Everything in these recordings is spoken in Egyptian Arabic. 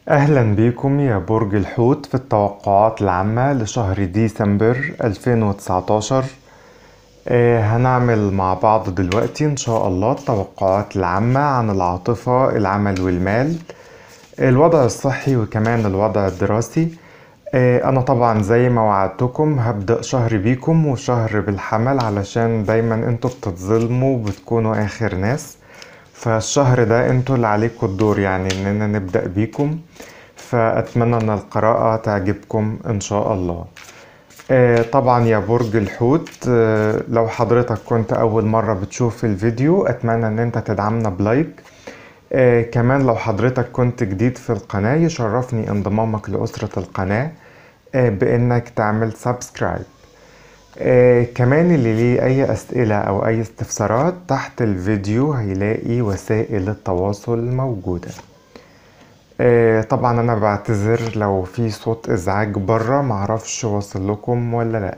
أهلا بكم يا برج الحوت في التوقعات العامة لشهر ديسمبر 2019 آه هنعمل مع بعض دلوقتي إن شاء الله التوقعات العامة عن العاطفة العمل والمال الوضع الصحي وكمان الوضع الدراسي آه أنا طبعا زي ما وعدتكم هبدأ شهر بيكم وشهر بالحمل علشان دايما انتوا بتتظلموا وبتكونوا آخر ناس فالشهر ده انتوا اللي عليكم الدور يعني اننا نبدأ بيكم فأتمنى ان القراءة تعجبكم ان شاء الله آه طبعا يا برج الحوت آه لو حضرتك كنت اول مرة بتشوف الفيديو اتمنى ان انت تدعمنا بلايك آه كمان لو حضرتك كنت جديد في القناة يشرفني انضمامك لأسرة القناة آه بانك تعمل سبسكرايب آه كمان اللي ليه أي أسئلة أو أي استفسارات تحت الفيديو هيلاقي وسائل التواصل موجودة آه طبعا أنا بعتذر لو في صوت إزعاج برا معرفش واصل لكم ولا لأ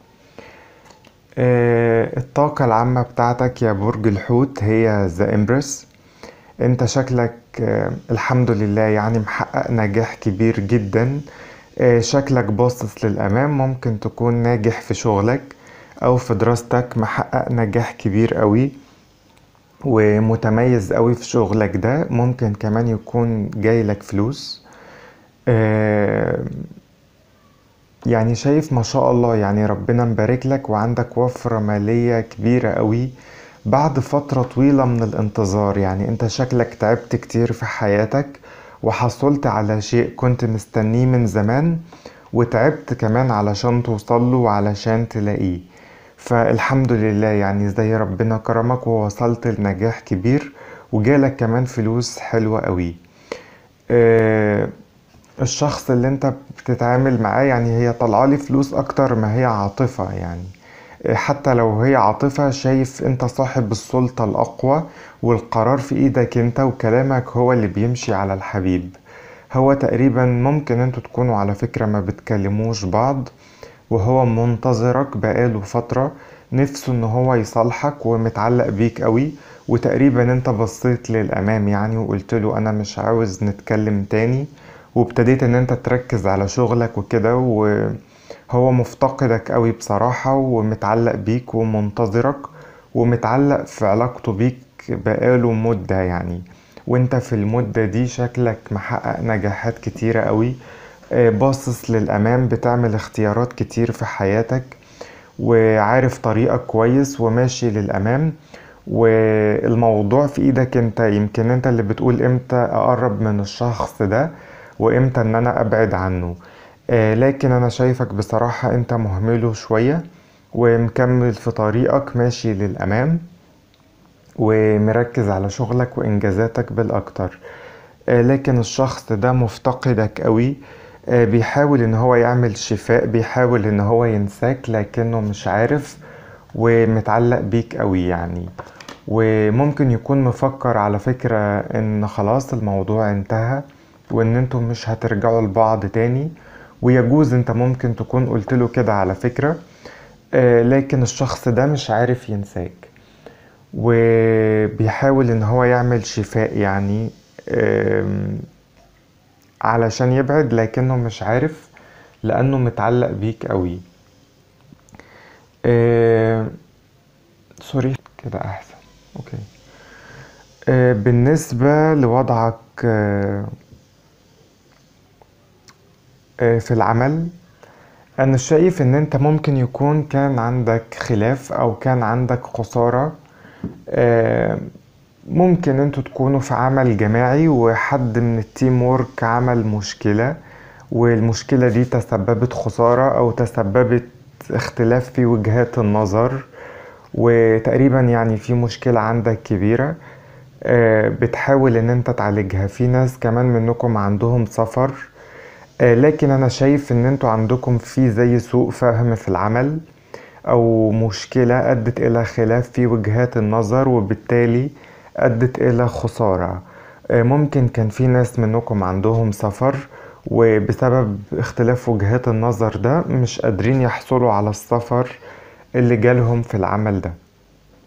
آه الطاقة العامة بتاعتك يا برج الحوت هي ذا امبرس انت شكلك آه الحمد لله يعني محقق نجاح كبير جدا شكلك باصص للأمام ممكن تكون ناجح في شغلك أو في دراستك محقق نجاح كبير قوي ومتميز قوي في شغلك ده ممكن كمان يكون جاي لك فلوس يعني شايف ما شاء الله يعني ربنا مبارك لك وعندك وفرة مالية كبيرة قوي بعد فترة طويلة من الانتظار يعني انت شكلك تعبت كتير في حياتك وحصلت على شيء كنت مستنيه من زمان وتعبت كمان علشان توصله وعلشان تلاقيه فالحمد لله يعني زي ربنا كرمك ووصلت لنجاح كبير وجالك كمان فلوس حلوة قوي أه الشخص اللي انت بتتعامل معاه يعني هي طلعالي فلوس اكتر ما هي عاطفة يعني حتى لو هي عاطفة شايف انت صاحب السلطة الأقوى والقرار في ايدك انت وكلامك هو اللي بيمشي على الحبيب هو تقريبا ممكن انتوا تكونوا على فكرة ما بتكلموش بعض وهو منتظرك بقاله فترة نفسه ان هو يصالحك ومتعلق بيك قوي وتقريبا انت بصيت للأمام يعني وقلت له انا مش عاوز نتكلم تاني وابتديت ان انت تركز على شغلك وكده و هو مفتقدك قوي بصراحة ومتعلق بيك ومنتظرك ومتعلق في علاقته بيك بقاله مدة يعني وانت في المدة دي شكلك محقق نجاحات كتيرة قوي باصص للأمام بتعمل اختيارات كتير في حياتك وعارف طريقك كويس وماشي للأمام والموضوع في ايدك انت يمكن انت اللي بتقول امتى اقرب من الشخص ده وامتى ان انا ابعد عنه آه لكن انا شايفك بصراحة انت مهمله شوية ومكمل في طريقك ماشي للامام ومركز على شغلك وانجازاتك بالاكتر آه لكن الشخص ده مفتقدك قوي آه بيحاول ان هو يعمل شفاء بيحاول ان هو ينساك لكنه مش عارف ومتعلق بيك قوي يعني وممكن يكون مفكر على فكرة ان خلاص الموضوع انتهى وان انتم مش هترجعوا لبعض تاني ويجوز انت ممكن تكون قلت له كده على فكرة آه لكن الشخص ده مش عارف ينساك وبيحاول ان هو يعمل شفاء يعني علشان يبعد لكنه مش عارف لانه متعلق بيك قوي آه سوري كده احسن اوكي آه بالنسبة لوضعك آه في العمل انا شايف ان انت ممكن يكون كان عندك خلاف او كان عندك خسارة ممكن انتوا تكونوا في عمل جماعي وحد من التيم وورك عمل مشكلة والمشكلة دي تسببت خسارة او تسببت اختلاف في وجهات النظر وتقريبا يعني في مشكلة عندك كبيرة بتحاول ان انت تعالجها في ناس كمان منكم عندهم سفر لكن انا شايف ان انتوا عندكم في زي سوء فهم في العمل او مشكلة ادت الى خلاف في وجهات النظر وبالتالي ادت الى خسارة ممكن كان في ناس منكم عندهم سفر وبسبب اختلاف وجهات النظر ده مش قادرين يحصلوا على السفر اللي جالهم في العمل ده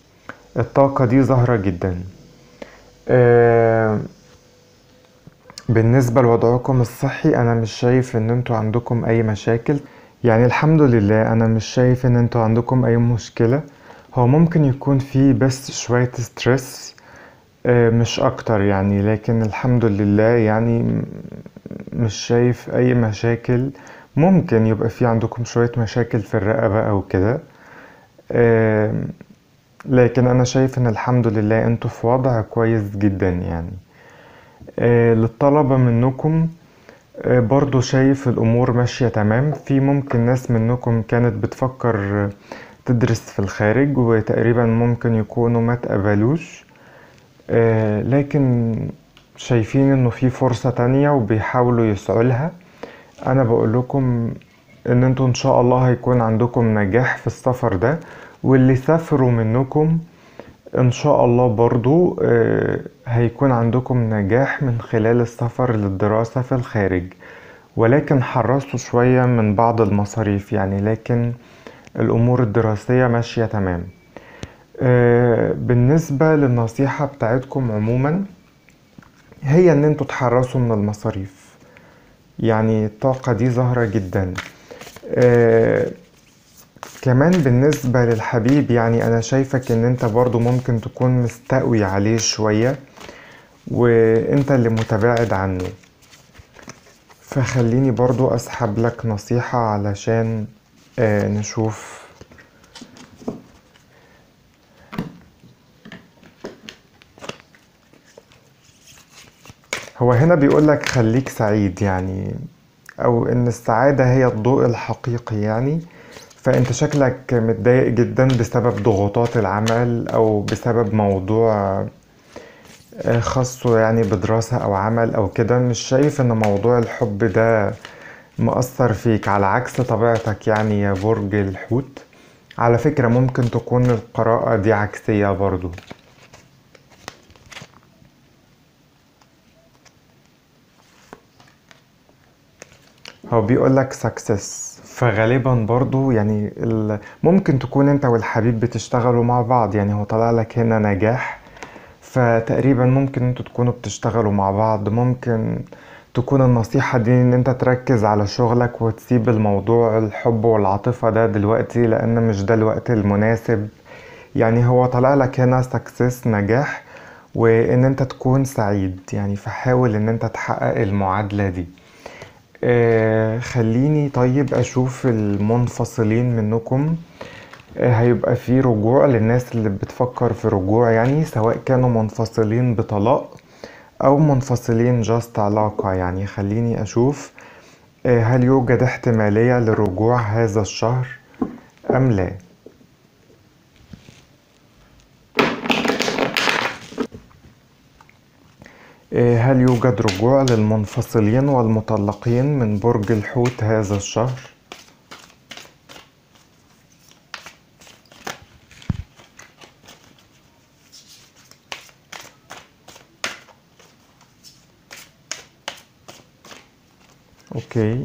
الطاقة دي ظاهرة جدا بالنسبة لوضعكم الصحي أنا مش شايف إن انتوا عندكم أي مشاكل يعني الحمد لله أنا مش شايف إن انتوا عندكم أي مشكلة هو ممكن يكون في بس شوية ستريس آه، مش أكتر يعني لكن الحمد لله يعني م- مش شايف أي مشاكل ممكن يبقى في عندكم شوية مشاكل في الرقبة أو كده آم، لكن أنا شايف إن الحمد لله انتوا في وضع كويس جدا يعني آه، للطلبة منكم آه، برضو شايف الأمور ماشية تمام في ممكن ناس منكم كانت بتفكر آه، تدرس في الخارج وتقريبا ممكن يكونوا ما تقبلوش آه، لكن شايفين انه في فرصة تانية وبيحاولوا يسعوا لها انا بقول لكم ان انتوا ان شاء الله هيكون عندكم نجاح في السفر ده واللي سافروا منكم ان شاء الله برضو آه، هيكون عندكم نجاح من خلال السفر للدراسة في الخارج ولكن حرصوا شوية من بعض المصاريف يعني لكن الامور الدراسية ماشية تمام آه، بالنسبة للنصيحة بتاعتكم عموما هي ان انتوا تحرصوا من المصاريف يعني الطاقة دي ظاهرة جدا آه كمان بالنسبة للحبيب يعني أنا شايفك إن أنت برضو ممكن تكون مستقوي عليه شوية وأنت اللي متباعد عنه فخليني برضو أسحب لك نصيحة علشان آه نشوف هو هنا بيقولك خليك سعيد يعني او ان السعادة هي الضوء الحقيقي يعني فانت شكلك متضايق جدا بسبب ضغوطات العمل او بسبب موضوع آه، خاصه يعني بدراسة او عمل او كده مش شايف ان موضوع الحب ده مأثر فيك على عكس طبيعتك يعني يا برج الحوت على فكرة ممكن تكون القراءة دي عكسية برضو هو بيقول لك سكسس فغالبا برضو يعني ال... ممكن تكون انت والحبيب بتشتغلوا مع بعض يعني هو طلع لك هنا نجاح فتقريبا ممكن انتوا تكونوا بتشتغلوا مع بعض ممكن تكون النصيحة دي ان انت تركز على شغلك وتسيب الموضوع الحب والعاطفة ده دلوقتي لان مش ده الوقت المناسب يعني هو طلع لك هنا سكسس نجاح وان انت تكون سعيد يعني فحاول ان انت تحقق المعادلة دي آه خليني طيب اشوف المنفصلين منكم آه هيبقى في رجوع للناس اللي بتفكر في رجوع يعني سواء كانوا منفصلين بطلاق او منفصلين جاست علاقة يعني خليني اشوف آه هل يوجد احتمالية لرجوع هذا الشهر ام لا آه هل يوجد رجوع للمنفصلين والمطلقين من برج الحوت هذا الشهر اوكي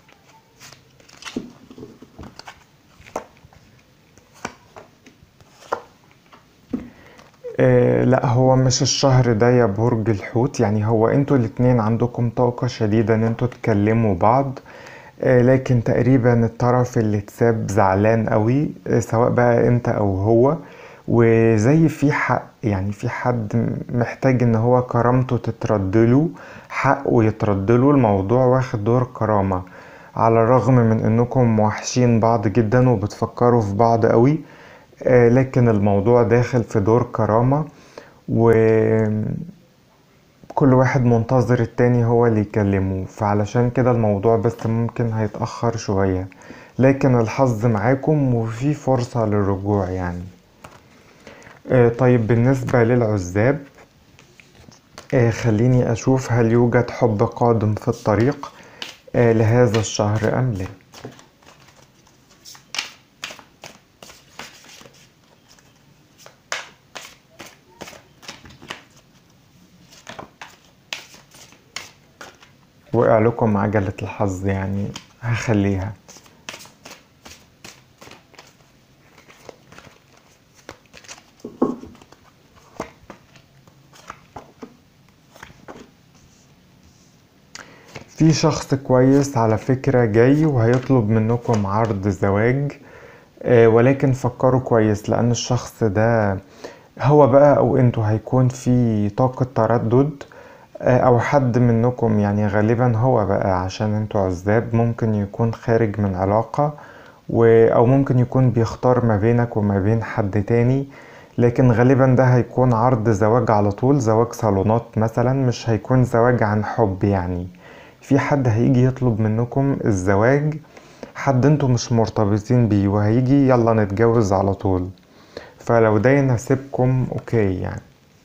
آه لا هو مش الشهر ده يا برج الحوت يعني هو انتوا الاتنين عندكم طاقة شديدة ان انتوا تكلموا بعض آه لكن تقريبا الطرف اللي اتساب زعلان قوي آه سواء بقى انت او هو وزي في حق يعني في حد محتاج ان هو كرامته تتردله حقه يتردله الموضوع واخد دور كرامة على الرغم من انكم موحشين بعض جدا وبتفكروا في بعض قوي آه لكن الموضوع داخل في دور كرامة وكل واحد منتظر التاني هو اللي يكلمه فعلشان كده الموضوع بس ممكن هيتأخر شوية لكن الحظ معاكم وفي فرصة للرجوع يعني آه طيب بالنسبة للعزاب آه خليني أشوف هل يوجد حب قادم في الطريق آه لهذا الشهر أم لا وقع لكم عجلة الحظ يعني هخليها في شخص كويس على فكرة جاي وهيطلب منكم عرض زواج آه، ولكن فكروا كويس لأن الشخص ده هو بقى أو انتوا هيكون في طاقة تردد آه، أو حد منكم يعني غالبا هو بقى عشان انتوا عزاب ممكن يكون خارج من علاقة و... أو ممكن يكون بيختار ما بينك وما بين حد تاني لكن غالبا ده هيكون عرض زواج على طول زواج صالونات مثلا مش هيكون زواج عن حب يعني في حد هيجي يطلب منكم الزواج حد انتوا مش مرتبطين بيه وهيجي يلا نتجوز على طول فلو ده يناسبكم اوكي يعني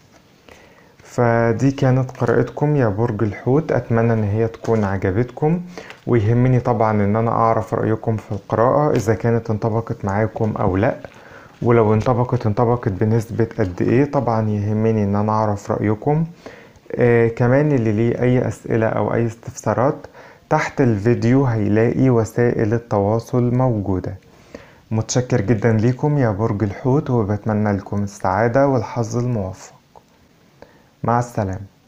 فدي كانت قراءتكم يا برج الحوت اتمنى ان هي تكون عجبتكم ويهمني طبعا ان انا اعرف رايكم في القراءه اذا كانت انطبقت معاكم او لا ولو انطبقت انطبقت بنسبه قد ايه طبعا يهمني ان انا اعرف رايكم آه كمان اللي ليه اي اسئله او اي استفسارات تحت الفيديو هيلاقي وسائل التواصل موجوده متشكر جدا ليكم يا برج الحوت وبتمنى لكم السعاده والحظ الموفق مع السلامه